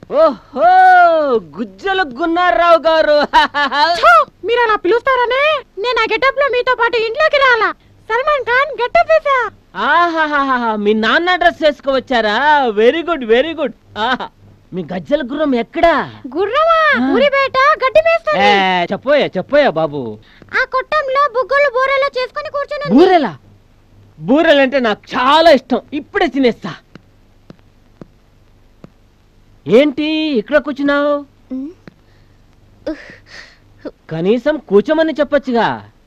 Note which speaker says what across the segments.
Speaker 1: ఓహో గుజ్జలు గున్నారావు గారు
Speaker 2: మీరు అలా పిలుస్తారనే నేను ఆ గెటప్ లో మీతో పాటు ఇంట్లోకి రాలా సల్మాన్ ఖాన్ గెటప్ వేసా
Speaker 1: ఆహాహాహా మీ నాన్న డ్రెస్ వేసుకోవచ్చారా వెరీ గుడ్ వెరీ గుడ్ ఆహా మీ గజ్జల గుర్రం ఎక్కడా
Speaker 2: గుర్రమా ఊరి బయట గడ్డి
Speaker 1: ఏ,
Speaker 2: వేస్తుంది
Speaker 1: చెప్పోయా చెప్పోయా బాబు
Speaker 2: ఆ కొట్టంలో బుగ్గలు బూరెలో చేసుకొని కూర్చొని
Speaker 1: బూరెలా బూరెలంటే నాకు చాలా ఇష్టం ఇప్పుడే తినేస్తా ఏంటి ఇక్కడ కూర్చున్నావు కనీసం కూర్చోమని చెప్పొచ్చుగా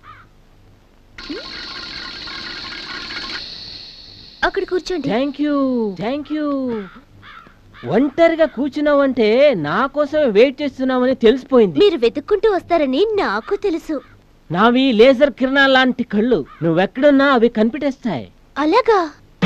Speaker 3: అక్కడ కూర్చోండి
Speaker 1: థ్యాంక్ యూ థ్యాంక్ యూ ఒంటరిగా కూర్చున్నావంటే నా కోసమే వెయిట్ చేస్తున్నావని తెలిసిపోయింది
Speaker 3: మీరు వెతుక్కుంటూ వస్తారని నాకు తెలుసు
Speaker 1: నావి లేజర్ కిరణాల లాంటి కళ్ళు నువ్వెక్కడున్నా అవి కనిపెట్టేస్తాయి
Speaker 3: అలాగా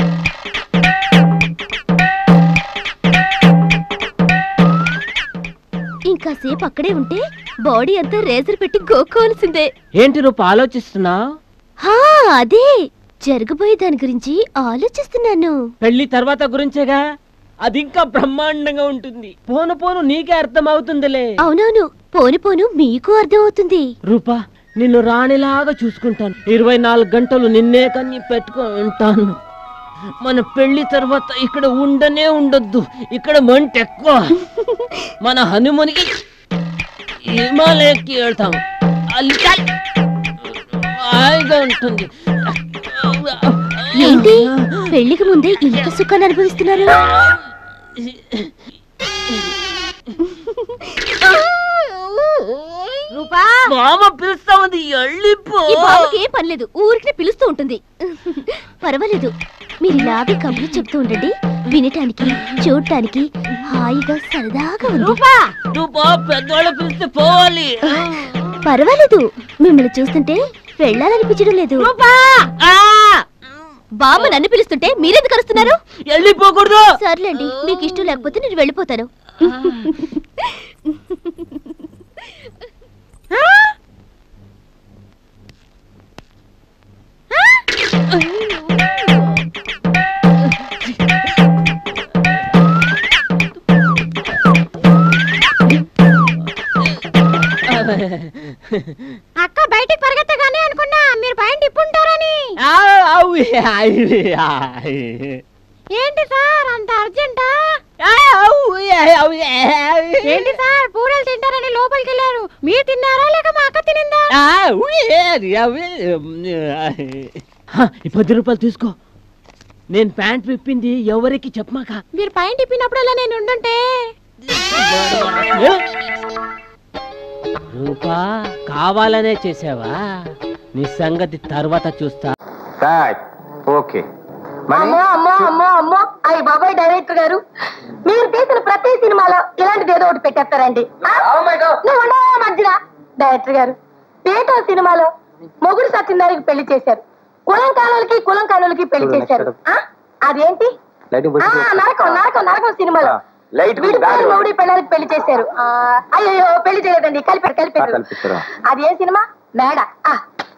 Speaker 3: ఇంకాసేపు అక్కడే ఉంటే బాడీ అంతా రేజర్ పెట్టి గోక్కోవాల్సిందే
Speaker 1: ఏంటి రూప ఆలోచిస్తున్నావు
Speaker 3: హా అదే జరగబోయే దాని గురించి ఆలోచిస్తున్నాను
Speaker 1: పెళ్లి తర్వాత గురించేగా అది ఇంకా బ్రహ్మాండంగా ఉంటుంది పోను పోను నీకే అర్థం అవుతుందిలే
Speaker 3: అవునవును పోను పోను మీకు అర్థమవుతుంది
Speaker 1: రూపా నిన్ను రాణిలాగా చూసుకుంటాను ఇరవై నాలుగు గంటలు నిన్నే కన్ని పెట్టుకొని ఉంటాను మన పెళ్లి తర్వాత ఇక్కడ ఉండనే ఉండొద్దు ఇక్కడ మంట ఎక్కువ మన హనుమనికి హిమాలయకి వెళ్తాం ಅಲ್ಲಿ హాయిగా ఉంటుంది
Speaker 3: ఏంటి పెళ్లికి ముందే ఇంత సుఖాన్ని అనుభవిస్తున్నారు
Speaker 2: రూపా
Speaker 1: మామ పిలుస్తా ఉంది ఎళ్ళిపో
Speaker 3: ఈ బాబుకి ఏం పనిలేదు ఊరికి పిలుస్తూ ఉంటుంది పర్వాలేదు మీరు ఇలాగే కబుర్లు చెప్తూ ఉండండి వినటానికి చూడటానికి హాయిగా సరదాగా ఉంది
Speaker 2: రూపా
Speaker 1: రూపా పెద్దవాళ్ళు పిలిస్తే పోవాలి
Speaker 3: పర్వాలేదు మిమ్మల్ని చూస్తుంటే వెళ్ళాలనిపించడం లేదు
Speaker 2: రూపా
Speaker 1: ఆ!
Speaker 3: బామ్మ నన్ను పిలుస్తుంటే మీరెందుకు అరుస్తున్నారు
Speaker 1: వెళ్ళిపోకూడదు
Speaker 3: సర్లేండి మీకు ఇష్టం లేకపోతే నేను వెళ్ళిపోతాను
Speaker 2: అక్క బయటికి పరిగెత్తగానే అనుకున్నా మీరు పైన తిప్పుంటారని
Speaker 1: ఆ, అవి, అవి, అవి.
Speaker 2: ఏంటి సార్ అంత అర్జెంటా
Speaker 1: ఆ, అవి, అవి, అవి.
Speaker 2: ఏంటి సార్ పూరలు తింటారని లోపలికి వెళ్ళారు మీరు తిన్నారా లేక మా అక్క తినిందా
Speaker 1: ఆ, అవి, అవి, అవి. హ, ఈ పది రూపాయలు తీసుకో నేను ప్యాంట్ విప్పింది ఎవరికి చెప్పమాక
Speaker 2: మీరు పైన తిప్పినప్పుడల్లా నేను ఉండుంటే
Speaker 1: రూపా కావాలనే చేసావా నీ సంగతి తర్వాత చూస్తా
Speaker 4: రైట్ ఓకే మణి
Speaker 5: అమ్మో అమ్మో అమ్మో అమ్మో అయ్యి బాబాయ్ డైరెక్టర్ గారు మీరు తీసిన ప్రతి సినిమాలో ఇలాంటిది ఏదో ఒకటి పెట్టేస్తారండి ఆ? నువ్వు ఉండవా మధ్యన డైరెక్టర్ గారు పేటో సినిమాలో మొగుడు సత్యనారాయణకి పెళ్లి చేశారు కులం కానులకి కులం కానులకి పెళ్లి
Speaker 4: చూడు,
Speaker 5: చేశారు
Speaker 4: next
Speaker 5: ఆ? అదేంటి
Speaker 4: లైటింగ్
Speaker 5: ఆ, నరకం నరకం నరకం సినిమాలో
Speaker 4: లైట్
Speaker 5: విడిపోయిన మొగుడి పెళ్ళానికి పెళ్లి చేశారు ఆ, అయ్యో పెళ్లి చేయలేదండి కలిపారు కలిపారు
Speaker 4: కల్పిస్తారా
Speaker 5: అది ఏ సినిమా మేడ ఆ.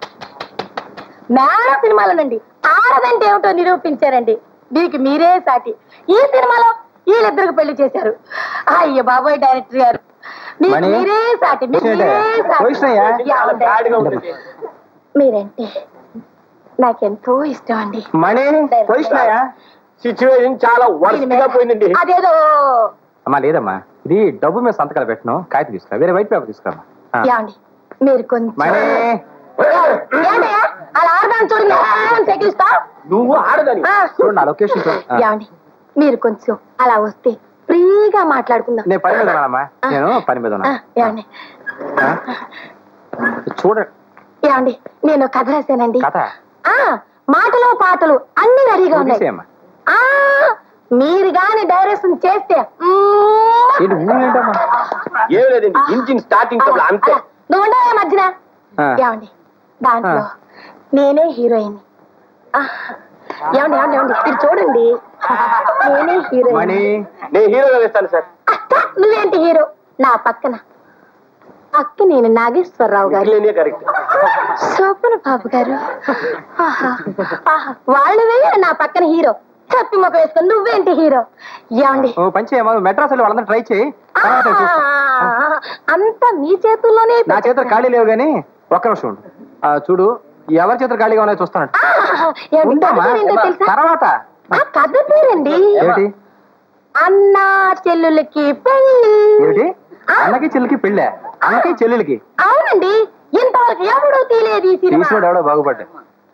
Speaker 5: మేడ సినిమాలోనండి ఆడదంటే ఏమిటో నిరూపించారండి మీకు మీరే సాటి ఈ సినిమాలో వీళ్ళిద్దరికి పెళ్లి చేశారు అయ్యో బాబోయ్ డైరెక్టర్ గారు మీకు
Speaker 4: మణి,
Speaker 5: మీరే సాటి మీకు
Speaker 4: చూసినట్టే?
Speaker 5: మీరే సాటి.
Speaker 4: చూసినాయా?
Speaker 5: ఏమండి? మీరంటే నాకెంతో ఇష్టం అండి
Speaker 4: మణి పోయిస్తున్నాయా
Speaker 6: సిచ్యువేషన్ చాలా వర్స్ట్ గా పోయిందండి
Speaker 5: అదేదో
Speaker 4: అమ్మా లేదమ్మా ఇది డబ్బు మీద సంతకాలు పెట్టను కాగితం తీసుకురా వేరే వైట్ పేపర్ తీసుకురా
Speaker 5: ఏమండి మీరు కొంచెం
Speaker 4: మణి
Speaker 5: ఏంటయ్యా? అలా ఆడదాన్ని చూడండి ఏమని సైకిలిస్తా
Speaker 6: నువ్వు ఆడదని
Speaker 4: చూడు నా లొకేషన్ చూడు. ఆ,
Speaker 5: ఏమండి మీరు కొంచెం అలా వస్తే ఫ్రీగా మాట్లాడుకుందాం
Speaker 4: నేను పని మీద ఉన్నానమ్మా నేను పని మీద
Speaker 5: ఆ,
Speaker 4: ఉన్నా
Speaker 5: ఏమండి
Speaker 4: ఆ? చూడండి
Speaker 5: ఏమండి నేను కథ రాశానండి
Speaker 4: కథ
Speaker 5: ఆ మాటలు పాటలు అన్ని రెడీగా ఉన్నాయి
Speaker 4: తీసేయమ్మా
Speaker 5: ఆ మీరు గాని డైరెక్షన్ చేస్తే మ్మ్.
Speaker 4: ఏంటి ఊరేంటమ్మా
Speaker 6: ఏం లేదండి ఇంజిన్ స్టార్టింగ్
Speaker 5: అలా,
Speaker 6: అంతే
Speaker 5: అలా. నువ్వు ఉండవా మధ్యన
Speaker 4: ఆ.
Speaker 5: ఏమండి దాంట్లో నేనే హీరోయిన్ ఏమండి ఏమండి ఏమండి ఇది చూడండి నేనే హీరోయిన్
Speaker 4: మణి
Speaker 6: నేను హీరోగా వేస్తాను సార్
Speaker 5: అక్క నువ్వేంటి హీరో నా పక్కన అక్క నేను నాగేశ్వరరావు గారు
Speaker 6: ఇట్లనే కరెక్ట్
Speaker 5: సోపన బాబు గారు ఆహా, ఆహా. వాళ్ళు వేయాలి నా పక్కన హీరో చప్పి మొక్క వేసుకొని నువ్వేంటి హీరో ఏమండి
Speaker 4: ఓ పని చేయమ్మా నువ్వు మెడ్రాస్ వెళ్ళి వాళ్ళందరూ ట్రై చేయి తర్వాత నేను చూస్తా.
Speaker 5: ఆ, అంతా మీ చేతుల్లోనే
Speaker 4: నా చేతులు ఖాళీ లేవు కానీ ఒక్క నిమిషం ఉండు. ఆ, చూడు ఎవరి చేతులు ఖాళీగా ఉన్నాయో చూస్తాను
Speaker 5: ఆ, ఏమండి,
Speaker 4: ఉండమ్మా
Speaker 5: కథ పేరేంటో తెలుసా?
Speaker 4: తర్వాత
Speaker 5: ఆ కథ పేరండి
Speaker 4: ఏమిటి
Speaker 5: అన్న చెల్లులకి పెళ్లి
Speaker 4: ఏమిటి అన్నకి చెల్లికి పెళ్ళే అన్నకి చెల్లెలకి
Speaker 5: అవునండి ఇంతవరకు ఎవడూ తీయలేదు ఈ సినిమా
Speaker 4: తీసినోడు ఎవడో బాగుపడ్డా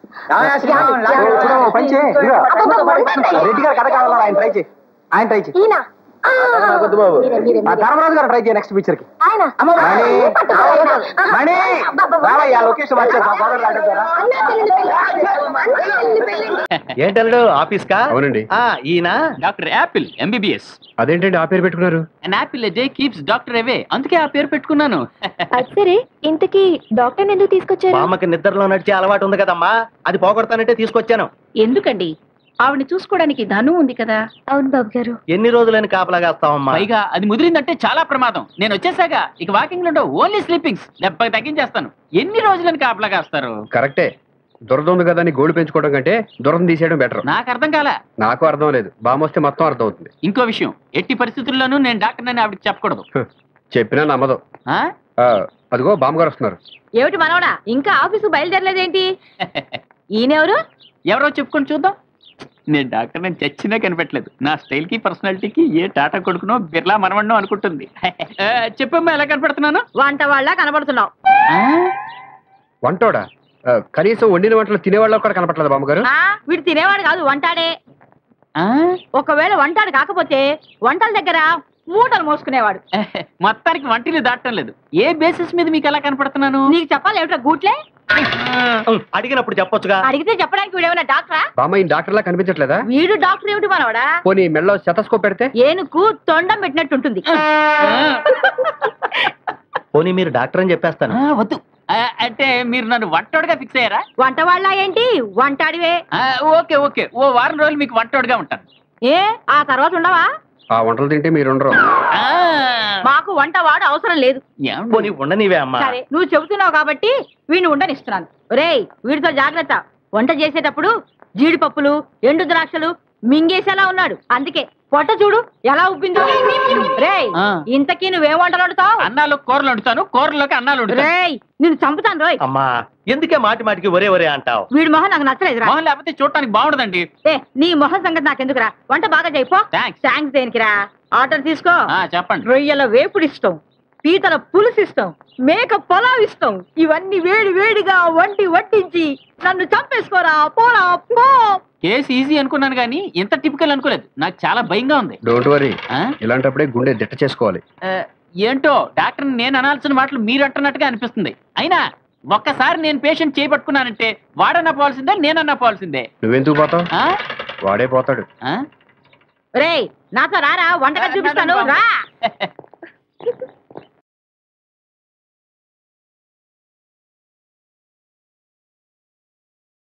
Speaker 4: చూడు ఓ పని చేయి ఇదిగో. రెడ్డి గారు కథ కావాలా ఆయన ట్రై చేయి ఆయన ట్రై చేయి
Speaker 5: ఈయన ఆ,
Speaker 6: వద్దు బాబు.
Speaker 5: మీరే, మీరే,
Speaker 4: ఆ
Speaker 5: మీరే.
Speaker 4: ధర్మరాజు గారు ట్రై చేయి నెక్స్ట్ పిక్చర్ కి
Speaker 5: ఆయన
Speaker 4: మణి
Speaker 5: పట్టుకోవాలి ఆయన. ఆహా.
Speaker 4: మణి
Speaker 5: అబ్బబ్బబ్బ.
Speaker 4: రావయ్యా లొకేషన్ మార్చారు మా సోదరుడు అడ్డుతారా?
Speaker 5: అన్న చెల్లెలి పెళ్లి. అన్న చెల్లెలి పెళ్లి.
Speaker 7: ఏంటల్లుడు ఆఫీస్ కా
Speaker 8: అవునండి
Speaker 7: ఆ, ఈయన
Speaker 9: డాక్టర్ యాపిల్ ఎంబీబీఎస్
Speaker 8: అదేంటండి ఆ పేరు పెట్టుకున్నారు
Speaker 9: an apple day keeps doctor away అందుకే ఆ పేరు పెట్టుకున్నాను
Speaker 3: అది సరే ఇంతకీ డాక్టర్ ఎందుకు తీసుకొచ్చారు
Speaker 7: బామ్మకి నిద్రలో నడిచే అలవాటు ఉంది కదమ్మా అది పోగొడతానంటే తీసుకొచ్చాను
Speaker 2: ఎందుకండి ఆవిడ చూసుకోవడానికి ధను ఉంది కదా
Speaker 3: అవును బాబు గారు
Speaker 7: ఎన్ని రోజులని కాపలాగాస్తావమ్మా
Speaker 9: పైగా అది ముదిరిందంటే చాలా ప్రమాదం నేను వచ్చేసాక ఇక వాకింగ్ లో ఓన్లీ స్లీపింగ్స్ దెబ్బకి తగ్గించేస్తాను ఎన్ని రోజులని కాపలా కాస్తారు
Speaker 8: కరెక్టే దురద ఉంది కదా అని గోల్డ్ పెంచుకోవడం కంటే దురద తీసేయడం బెటర్
Speaker 9: నాకు అర్థం కాల
Speaker 8: నాకు అర్థం లేదు బామొస్తే మొత్తం అర్థం అవుతుంది
Speaker 9: ఇంకో విషయం ఎట్టి పరిస్థితుల్లోనూ నేను డాక్టర్ అని ఆవిడకి చెప్పకూడదు
Speaker 8: చెప్పినా నమ్మదు
Speaker 9: ఆ?
Speaker 8: ఆ, అదిగో బామ్మగారు వస్తున్నారు
Speaker 2: ఏమిటి మనవడా ఇంకా ఆఫీసు బయలుదేరలేదేంటి ఈయనెవరు
Speaker 9: ఎవరో చెప్పుకొని చూద్దాం నేను డాక్టర్ నేను చచ్చినా కనిపెట్టలేదు నా స్టైల్ కి పర్సనాలిటీకి ఏ టాటా కొడుకునో బిర్లా మనవన్నో అనుకుంటుంది ఆ, చెప్పమ్మా ఎలా కనపడుతున్నాను
Speaker 2: వంట వాళ్ళ కనబడుతున్నావు
Speaker 9: ఆ?
Speaker 8: వంటోడా ఆ, కనీసం వండిన వంటలు తినేవాళ్ళు కూడా కనపట్లేదు బామ్మగారు
Speaker 2: ఆ, వీడు తినేవాడు కాదు వంటాడే
Speaker 9: ఆ?
Speaker 2: ఒకవేళ వంటాడు కాకపోతే వంటల దగ్గర మూటలు మోసుకునేవాడు
Speaker 9: మొత్తానికి వంటిని దాటం లేదు ఏ బేసిస్ మీద మీకు ఎలా కనపడుతున్నాను
Speaker 2: నీకు చెప్పాలి ఏమిటో గూట్లే
Speaker 7: ఉం, అడిగినప్పుడు చెప్పొచ్చుగా
Speaker 2: అడిగితే చెప్పడానికి వీడేమైనా డాక్టరా
Speaker 8: బామ్మ ఈ డాక్టర్లా కనిపించట్లేదా
Speaker 2: వీడు డాక్టర్ ఏమిటి మనవడా
Speaker 8: పోనీ మెడలో శతస్కోప్ పెడితే
Speaker 2: ఏనుకు తొండం పెట్టినట్టుంటుంది
Speaker 7: పోనీ మీరు డాక్టర్ అని చెప్పేస్తాను
Speaker 9: ఆ, వద్దు ఆ, అంటే మీరు నన్ను వంటోడుగా ఫిక్స్ అయ్యారా
Speaker 2: వంట వాళ్ళ ఏంటి వంటాడివే
Speaker 9: ఆ, ఓకే ఓకే ఓ వారం రోజులు మీకు వంటోడుగా ఉంటాను
Speaker 2: ఏ ఆ తర్వాత ఉండవా
Speaker 8: ఆ వంటలు తింటే మీరు ఉండరు
Speaker 9: ఆ,
Speaker 2: మాకు వంట వాడు అవసరం లేదు
Speaker 9: ఏమండి?
Speaker 7: పోనీ ఉండనివే అమ్మా
Speaker 2: సరే నువ్వు చెబుతున్నావు కాబట్టి వీడిని ఉండనిస్తున్నాను రేయ్ వీడితో జాగ్రత్త వంట చేసేటప్పుడు జీడిపప్పులు ఎండు ద్రాక్షలు మింగేసేలా ఉన్నాడు అందుకే పొట్ట చూడు ఎలా ఉబ్బిందో రేయ్
Speaker 9: ఆ.
Speaker 2: ఇంతకీ నువ్వేం వంటలు వండుతావు
Speaker 9: అన్నాలు కూరలు వండుతాను కూరలోకి అన్నాలు వండుతాను
Speaker 2: రేయ్ నిన్ను చంపుతాను రోయ్
Speaker 7: అమ్మా ఎందుకే మాటి మాటికి ఒరే ఒరే అంటావు
Speaker 2: వీడి మొహం నాకు నచ్చలేదురా
Speaker 9: మొహం లేకపోతే చూడటానికి బాగుండదండి
Speaker 2: ఏ నీ మొహం సంగతి నాకెందుకురా వంట బాగా చేయిపో
Speaker 9: థ్యాంక్స్
Speaker 2: థ్యాంక్స్ దేనికిరా ఆర్డర్ తీసుకో
Speaker 9: ఆ, చెప్పండి
Speaker 2: రొయ్యల వేపుడు ఇస్తాం పీతల పులుసు ఇస్తాం మేక పొలావ్ ఇస్తాం ఇవన్నీ వేడి వేడిగా వండి వడ్డించి నన్ను చంపేసుకోరా పోరా పో
Speaker 9: కేసు ఈజీ అనుకున్నాను కానీ ఇంత టిపికల్ అనుకోలేదు నాకు చాలా భయంగా ఉంది
Speaker 8: డోంట్ వరీ
Speaker 9: ఆ?
Speaker 8: ఇలాంటప్పుడే గుండె దిట్ట చేసుకోవాలి
Speaker 9: ఆ, ఏంటో డాక్టర్ నేను అనాల్సిన మాటలు మీరు అంటున్నట్టుగా అనిపిస్తుంది అయినా ఒక్కసారి నేను పేషెంట్ చేపట్టుకున్నానంటే వాడన్నా పోవాల్సిందే నేనన్నా పోవాల్సిందే
Speaker 8: నువ్వెందుకు పోతావు
Speaker 9: ఆ?
Speaker 8: వాడే పోతాడు
Speaker 9: ఆ?
Speaker 2: రేయ్ నాతో రారా వంటగా చూపిస్తాను రా